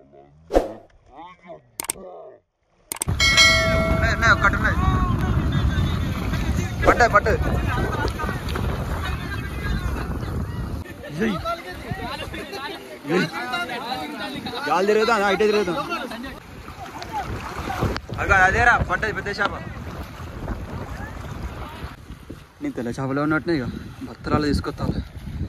ఉన్నాయి, ఉన్నాయి, ఒక్కటి ఉన్నాయి పట్టాయి పట్టు గాలి తిరుగుతా ఇటే తిరుగుతాం అగా అదేరా పట్టది పెద్ద చేప నేను తెల్ల చేపలో ఉన్నట్టునే ఇక భత్తరాలు తీసుకొస్తాను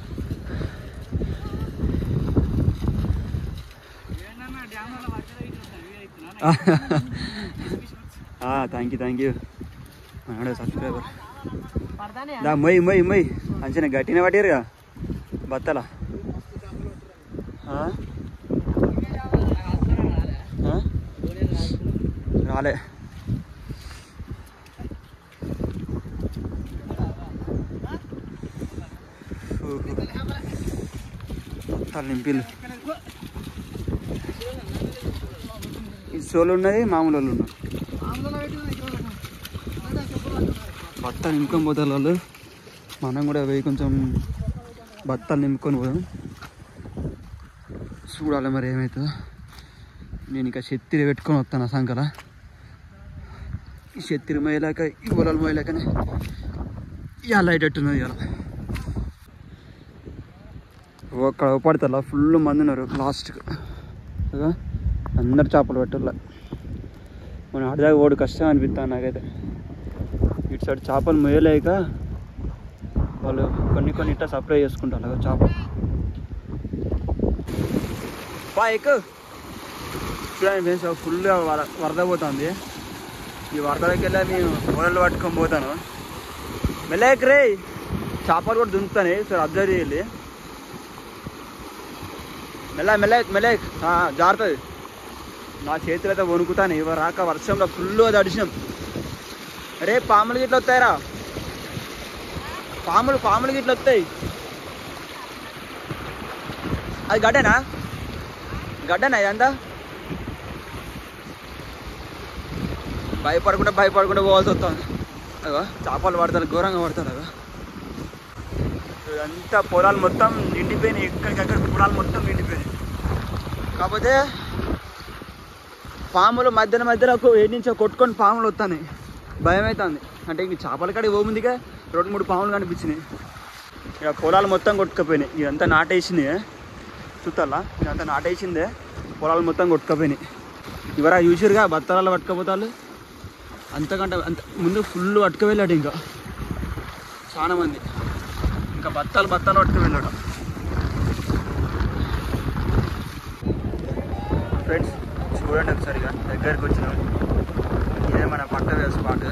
థ్యాంక్ యూ థ్యాంక్ యూ మనడే సబ్స్క్రైబర్ దా మొయ్ మొయ్ మొయ్ అంచనా గట్టిన పట్టిరుగా బత్తల ఆ? ఆ? రాలే బత్తాలు నింపిల్లు ఈ సోలు ఉన్నది మామూలు వాళ్ళు ఉన్నారు బత్తాలు నింపుకొని పోతారు వాళ్ళు మనం కూడా పోయి కొంచెం బత్తాలు నింపుకొని పోదాం చూడాలి మరి ఏమవుతుందో నేను ఇక శత్తిరి పెట్టుకొని వస్తాను ఆ సంకల ఈ శత్తిరి మొయ్యలేక ఈ పొలాలు మొయ్యలేకనే ఇలా అయ్యేటట్టున్నది ఇలా అక్కడ పడతా ఫుల్ మంది ఉన్నారు లాస్ట్కి అందరు చేపలు పెట్టాల మన ఆడదాకా ఓడి కష్టం అనిపిస్తాను నాకైతే ఇటు సైడ్ చేపలు మొయ్యలేక వాళ్ళు కొన్ని కొన్ని ఇట్లా సప్లై చేసుకుంటారు కదా చేపలు బా ఎక్కు చూడండి ఫ్రెండ్స్ ఫుల్గా వర వరద పోతుంది ఈ వరదలోకి వెళ్ళి నేను వరలు పట్టుకొని పోతాను మెల్లకి రే చేపలు కూడా దుంకుతాయి సరే అబ్జర్వ్ చేయాలి మెల్ల మెల్లక్ మెల్లక్ జారుతుంది నా చేతులు అయితే వణుకుతాను ఇవ రాక వర్షంలో ఫుల్గా తడిచినాం రే పాములు గిట్ల వస్తాయిరా పాములు పాములు గిట్ల వస్తాయి అది గడ్డనా గడ్డనా ఇదంతా భయపడకుండా భయపడకుండా పోవాల్సి వస్తుంది అగో చేపలు పడతారు ఘోరంగా పడతారు అగో ఇదంతా పొలాలు మొత్తం నిండిపోయినాయి ఎక్కడికక్కడ పొలాలు మొత్తం నిండిపోయినాయి కాకపోతే పాములు మధ్యన మధ్యలో ఒక ఏడు నుంచి కొట్టుకొని పాములు వస్తాయి భయం అవుతుంది అంటే ఇంక చేపల కాడికి పోముందిగా రెండు మూడు పాములు కనిపించినాయి ఇక పొలాలు మొత్తం కొట్టుకుపోయినాయి ఇదంతా నాటేసింది చూస్తాలా ఇదంతా నాటేసిందే పొలాలు మొత్తం కొట్టుకుపోయినాయి ఇవరా చూసిరుగా బత్తరాలు పట్టుకపోతాలు అంతకంటే అంత ముందు ఫుల్ పట్టుకు వెళ్ళాడు ఇంకా చాలా మంది ఇంకా బత్తాలు బత్తాలు పట్టుకు వెళ్ళాడు ఫ్రెండ్స్ చూడండి ఒకసారిగా దగ్గరికి వచ్చినాం ఇదే మన పంట వేసే స్పాట్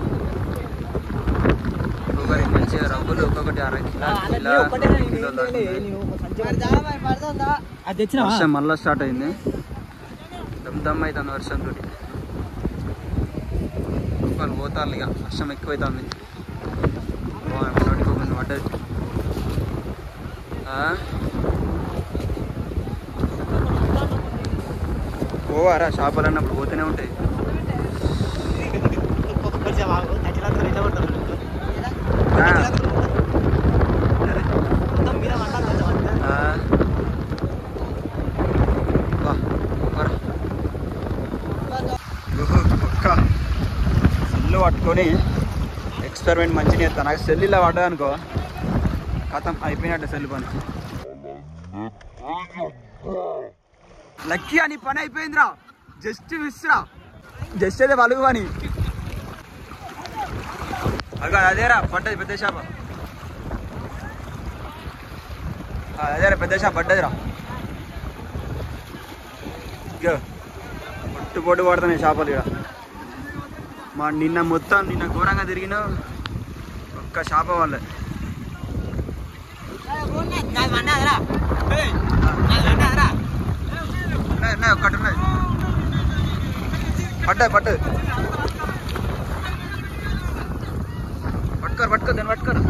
ఒక్కొక్కరి మంచిగా రవ్వులు ఒక్కొక్కటి అర కిలో కిలో కిలో దాకా అది తెచ్చినా వర్షం మళ్ళీ స్టార్ట్ అయింది దమ్ దమ్ అవుతుంది వర్షంతో వాళ్ళు పోతారు ఇక వర్షం ఎక్కువైతుంది నోటికి కొంచెం పడ్డది ఆ? పోవారా చేపలు అన్నప్పుడు పోతూనే ఉంటాయి ఆ. ఆ. వా, పోరా. ఓహో, ఒక్క సెల్లు పట్టుకొని ఎక్స్పెరిమెంట్ మంచిగా చేస్తాను నాకు సెల్ ఇలా పడ్డా అనుకో కథం అయిపోయినట్టు సెల్ పని లక్కీ అని పని అయిపోయిందిరా జస్ట్ మిస్ రా జస్ట్ అయితే వలుగు అని అగా అదేరా పడ్డది పెద్ద చేప ఆ, అదేరా పెద్ద చేప పడ్డదిరా ఇగో పొట్టు పొట్టు పడుతున్నాయి చేపలు ఇక్కడ మా నిన్న మొత్తం నిన్న ఘోరంగా తిరిగిన ఒక్క చేప వాళ్ళే ఉన్నాయి, ఉన్నాయి, ఒక్కటి ఉన్నాయి పడ్డాయి పట్టు పట్టుకోరు పట్టుకో దాన్ని పట్టుకోరు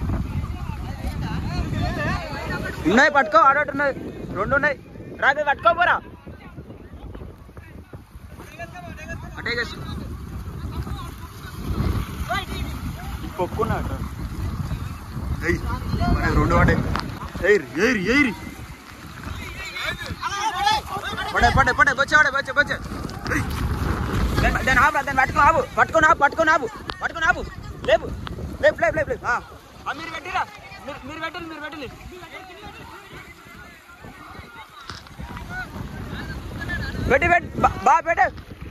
ఉన్నాయి పట్టుకో ఆడోటి ఉన్నాయి రెండు ఉన్నాయి రాక పట్టుకోపోరా అటే చేసి పొక్కున్నాడు ఎయ్ మన రెండు వాడే ఎయిర్ ఎయిర్ ఎయిర్ పడే పడే పడే బొచ్చే పడే బొచ్చే బొచ్చే దాన్ని దాన్ని ఆపు దాన్ని పట్టుకొని ఆపు పట్టుకొని ఆపు పట్టుకొని ఆపు పట్టుకొని ఆపు లేపు లేపు లేపు లేపు లేపు ఆ. ఆ, మీరు పెట్టిరా మీరు మీరు పెట్టండి మీరు పెట్టండి పెట్టి పెట్టి బా- బా పెట్టే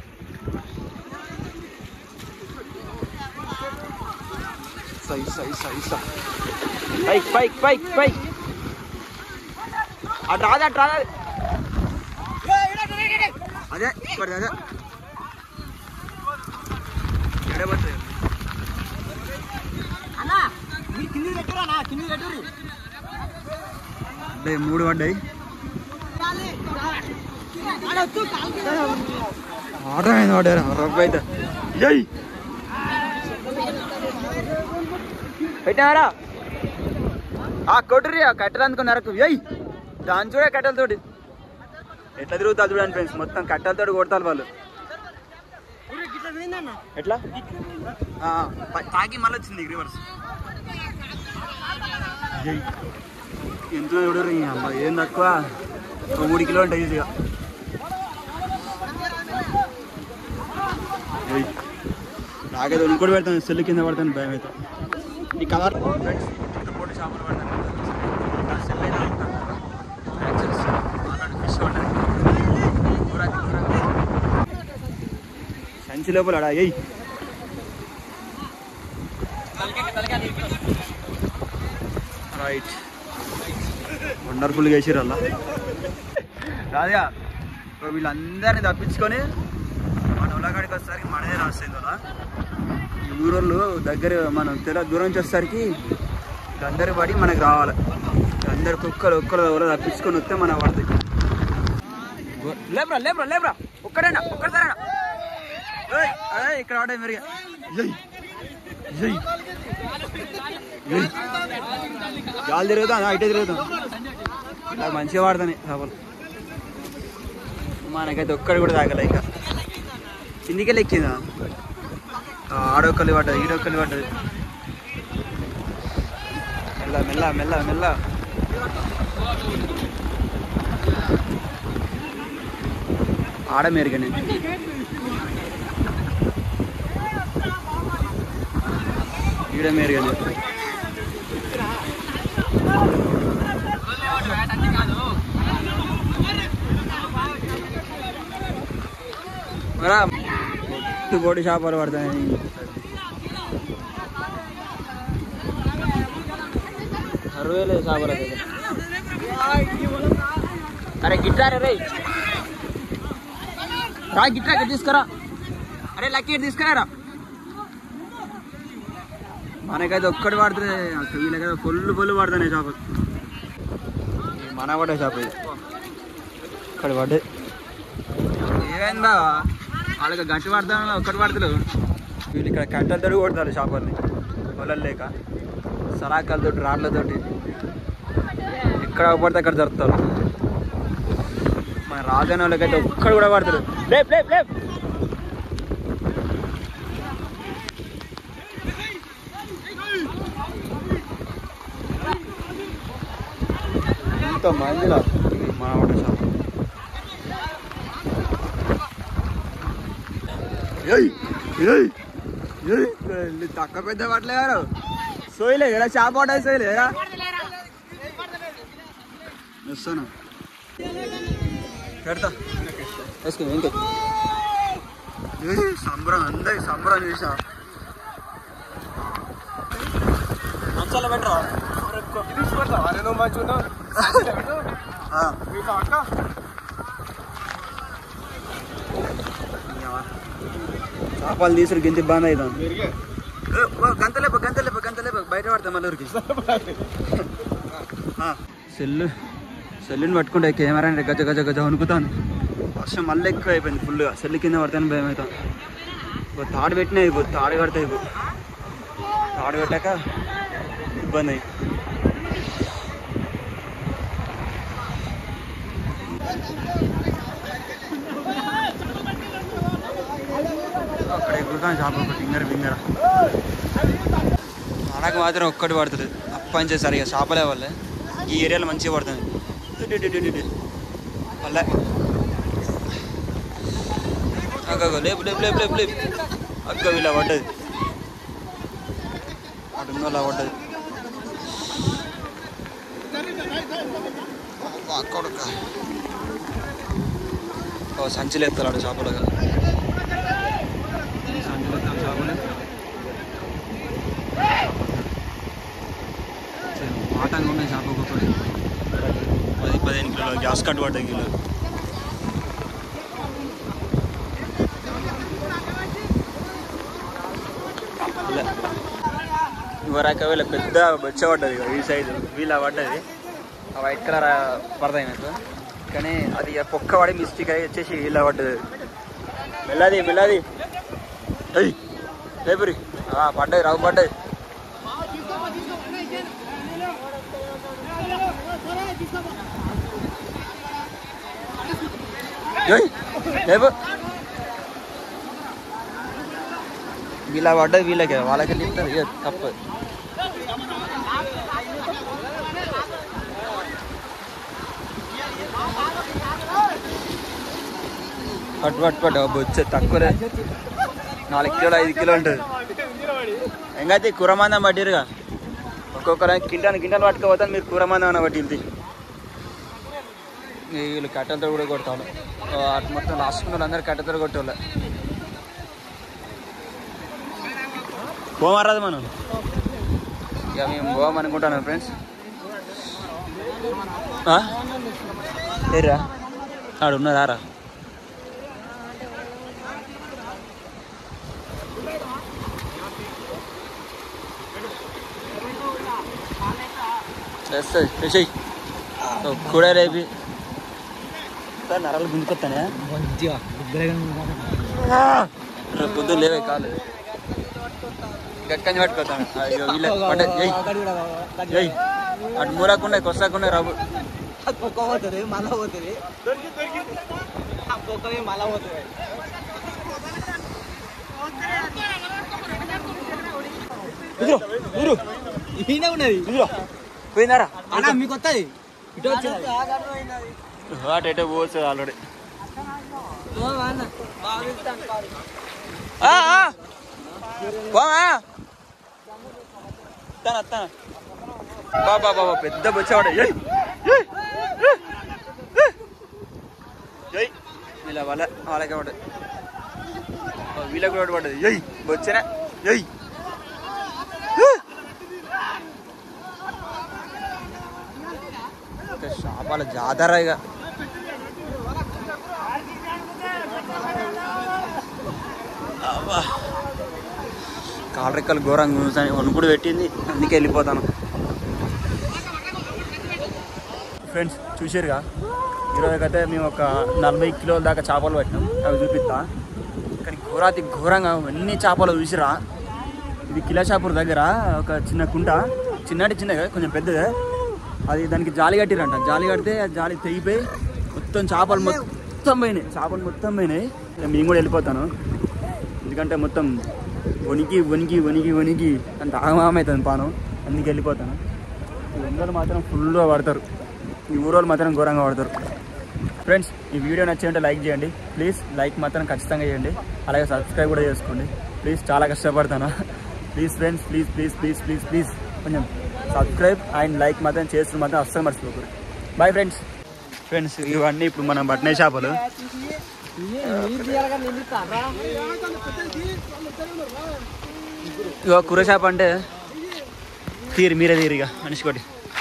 సై సై సై సై పైక్ పైక్ పైక్ పైక్ అటు రాదు అటు రాదు అదే ఇప్పుడు అదే ఎడే పోతుంది అంటే మూడు పడ్డాయి ఆట అయింది పడ్డారు రబ్బు అయితే జై పెట్టారా ఆ కొట్టురి ఆ కట్టెలు అందుకున్నారు ఎయ్ దాని చూడే కట్టెలతోటి ఎట్లా తిరుగుతా చూడండి ఫ్రెండ్స్ మొత్తం కట్టెలతోటి కొడతారు వాళ్ళు ఎట్లా ఆ, ప- తాకి మళ్ళీ వచ్చింది రివర్స్ ఎంత చూడరు ఈ అమ్మ ఏం తక్కువ ఒక మూడు కిలో ఉంటాయి ఈజీగా ఏయ్. నాకైతే ఇంకోటి పెడతాను సెల్ కింద పడతాను భయం అయితే ఈ కవర్ ఫ్రెండ్స్ ఇంత పోటీ చేపలు పడతాను నా సెల్ అయితే అనుకుంటాను యాక్చువల్స్ అలాంటి ఫిష్ ఉంటుంది దూరాకి దూరాకి సంచి లోపల ఆడ ఎయ్ రైట్ వండర్ఫుల్గా వేసిరు అలా రాదుగా ఇప్పుడు వీళ్ళందరినీ తప్పించుకొని మన ఉల్లగాడికి వచ్చేసరికి మనదే రాస్తుంది కదా ఈ ఊరోళ్ళు దగ్గర మనం తెల దూరం నుంచి వచ్చేసరికి అందరి పడి మనకు రావాలి అందరు కుక్కలు ఒక్కరు ఎవరో తప్పించుకొని వస్తే మన పడుతుంది లేబ్రా లేబ్రా లేబ్రా ఒక్కడైనా ఒక్కడిసారైనా ఏయ్, అదే ఇక్కడ ఆడే మెరుగా జై జై జై గాలి తిరుగుతాం ఇటే తిరుగుతాం ఇలా మంచిగా వాడతాను చేపలు మనకైతే ఒక్కడు కూడా తాగలే ఇంకా కిందికే లెక్కిందా ఆడొక్కలు పడ్డది ఈడొక్కలు పడ్డది మెల్ల మెల్ల మెల్ల మెల్ల ఆడ మెరుగనే ఈడ మెరుగనే మరా కోడి చేపలు పడతాయి అరవేలే చేపలు అయితే అరే గిట్టారే రే రా గిట్రా గిట్ తీసుకురా అరే లక్కీ ఇటు తీసుకురా మనకైతే ఒక్కటి పడుతుంది వీళ్ళకైతే ఫుల్ ఫుల్ పడుతున్నాయి చేపలు మన పడే చేప ఇది ఒక్కటి పడ్డే ఏమైంది బావా వాళ్ళకి గంట పడతాను ఒక్కటి పడతలు వీళ్ళు ఇక్కడ కట్టెలతో కొడతారు చేపల్ని పొలం లేక సలాకాలతోటి రాళ్ళతోటి ఎక్కడ పడితే అక్కడ జరుపుతారు మన రాజాని వాళ్ళకైతే ఒక్కడు కూడా పడతారు లేప్ లేప్ లేప్ ఇంత మందిలో మన ఒకటి షాప్ ఏయ్ ఏయ్ ఏయ్ వీళ్ళు తక్కువ పెద్ద పట్టలేరు సోయలే కదా చేప పడ్డా సోయలే కదా వస్తాను పెడతా వేసుకో ఇంకే సంబరం అందరి సంబరం చూసా మంచాల పెట్టరా ఆ. చేపలు తీసుడు గింత ఇబ్బంది అవుతాం గంతలేప గంతలేప గంతలేప బయట పడతాం మళ్ళీ సెల్లు సెల్లుని పట్టుకుంటే కెమెరా గజ గజ గజ వణుకుతాను వర్షం మళ్ళీ ఎక్కువ అయిపోయింది ఫుల్గా సెల్లు కింద పడతాను భయం అవుతాను ఇప్పుడు తాడు పెట్టినా అయిపో తాడు కడితే అయిపో తాడు పెట్టాక ఇబ్బంది అయ్యి అక్కడ ఎగురుతాను చేప ఒకటి ఇంగర బింగర మనకు మాత్రం ఒక్కటి పడుతుంది అప్పంచే సరిగా చేపలే వాళ్ళే ఈ ఏరియాలో మంచిగా పడుతుంది మళ్ళీ అగ్గ లేపు లేపు లేపు లేపు లేపు అగ్గ ఇలా పడ్డది అటు అలా పడ్డది అబ్బా, కొడుకా. ఓ సంచిలు ఎత్తాడు చేపలుగా సంచిలు ఎత్తాడు చేపలు ఆటంగా ఉన్నాయి చేప ఒక్కొక్కటి పది పదిహేను కిలోలు గ్యాస్ కట్టు పడ్డది కిలో ఇలా ఇవరాక వీళ్ళ పెద్ద బొచ్చ పడ్డది ఇగో ఈ సైజు వీళ్ళ పడ్డది ఆ వైట్ కలర్ పడతాయి నాకు కానీ అది ఇక పొక్క పడి మిస్టేక్ అయ్యి వచ్చేసి ఇలా పడ్డది మెల్లది మెల్లది ఏయ్ లేపురి ఆ, పడ్డది రావు పడ్డది ఏయ్ లేపు వీళ్ళ పడ్డది వీళ్ళకే వాళ్ళకి చెప్తారు ఇక తప్పదు పట్టు పట్టు పట్టు బొచ్చే తక్కువలే నాలుగు కిలోలు ఐదు కిలోలు ఉంటుంది ఎంగైతే కూరమందం పట్టిరుగా ఒక్కొక్కరు కింటాను గింటలు పట్టుకోపోతాను మీరు కూరమందం అన్న పట్టింది వీళ్ళు కట్టెలతో కూడా కొడతాను అటు మొత్తం లాస్ట్ అందరు కట్టెలతో కొట్టేవాళ్ళే పోమారాదు మనం ఇక మేము పోవాం అనుకుంటాను ఫ్రెండ్స్ ఏరా ఆడు ఉన్నదా రా వస్తుంది ఫ్రెష్ కూడా రేపి సార్ నరాలు గుంజుకొస్తానే రేపు పొద్దున్న లేవే కాదు గక్కని పట్టుకొస్తాను అయ్యో వీళ్ళ పడ్డ ఏయ్ ఏయ్ అటు మూలకుండా కొస్తాకుండా రాబు కుక్క పోతుంది మళ్ళా పోతుంది ఆ కుక్కవి మళ్ళా పోతుంది ఇదిగో ఊరు ఈయన ఉన్నది ఇదిగో పోయిందారా అన్న మీకు వస్తుంది ఇటు వచ్చి అటు ఎటో పోవచ్చు ఆల్రెడీ పోమా తన తన బాబా బాబా పెద్ద బొచ్చావాడు ఏయ్ ఏయ్, ఏయ్, ఏయ్, ఏయ్ వీళ్ళ వాళ్ళ వాళ్ళకే పడ్డది ఓ, వీళ్ళకి కూడా పడ్డది ఎయ్ బొచ్చనా ఎయ్ చేపల జాతర ఇక అబ్బా. కాలరెక్కలు ఘోరంగా గుంజుతాయి వణుకుడు పెట్టింది అందుకే వెళ్ళిపోతాను ఫ్రెండ్స్ చూసారుగా ఈరోజుకైతే మేము ఒక నలభై కిలోల దాకా చేపలు పట్టినాం అవి చూపిస్తా కానీ ఘోరాతి ఘోరంగా ఎన్ని చేపలు చూసిరా ఇది కిలాషాపూర్ దగ్గర ఒక చిన్న కుంట చిన్నటి చిన్నగా కొంచెం పెద్దదే అది దానికి జాలి కట్టిరంట జాలి కడితే ఆ జాలి తెగిపోయి మొత్తం చేపలు మొత్తం పోయినాయి చేపలు మొత్తం పోయినాయి ఇక మేము కూడా వెళ్ళిపోతాను ఎందుకంటే మొత్తం వణికి వణికి వణికి వణికి అంత ఆగమవుతుంది పానం అందుకే వెళ్ళిపోతాను ఈ అందరూ మాత్రం ఫుల్గా పడతారు ఈ ఊరోళ్ళు మాత్రం ఘోరంగా పడతారు ఫ్రెండ్స్ ఈ వీడియో నచ్చింటే లైక్ చేయండి ప్లీజ్ లైక్ మాత్రం ఖచ్చితంగా చేయండి అలాగే సబ్స్క్రైబ్ కూడా చేసుకోండి ప్లీజ్ చాలా కష్టపడతాను please friends please please please please please కొంచెం సబ్స్క్రైబ్ అండ్ లైక్ మాత్రం చేస్తూ మాత్రం అస్సలు మర్చిపోకూడదు బాయ్ ఫ్రెండ్స్ ఫ్రెండ్స్ ఇవన్నీ ఇప్పుడు మనం పట్టిన చేపలు ఇక కూర చేప అంటే తీరు మీరే తీరిగా మనిషికోటి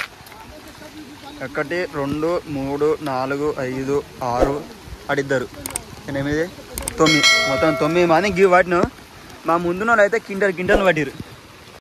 ఒకటి రెండు మూడు నాలుగు ఐదు ఆరు అడిద్దరు ఎనిమిది తొమ్మిది మొత్తం తొమ్మిది మంది గివ్ పట్టిన మా ముందున్న వాళ్ళు అయితే కింటలు కింటలు పట్టిరు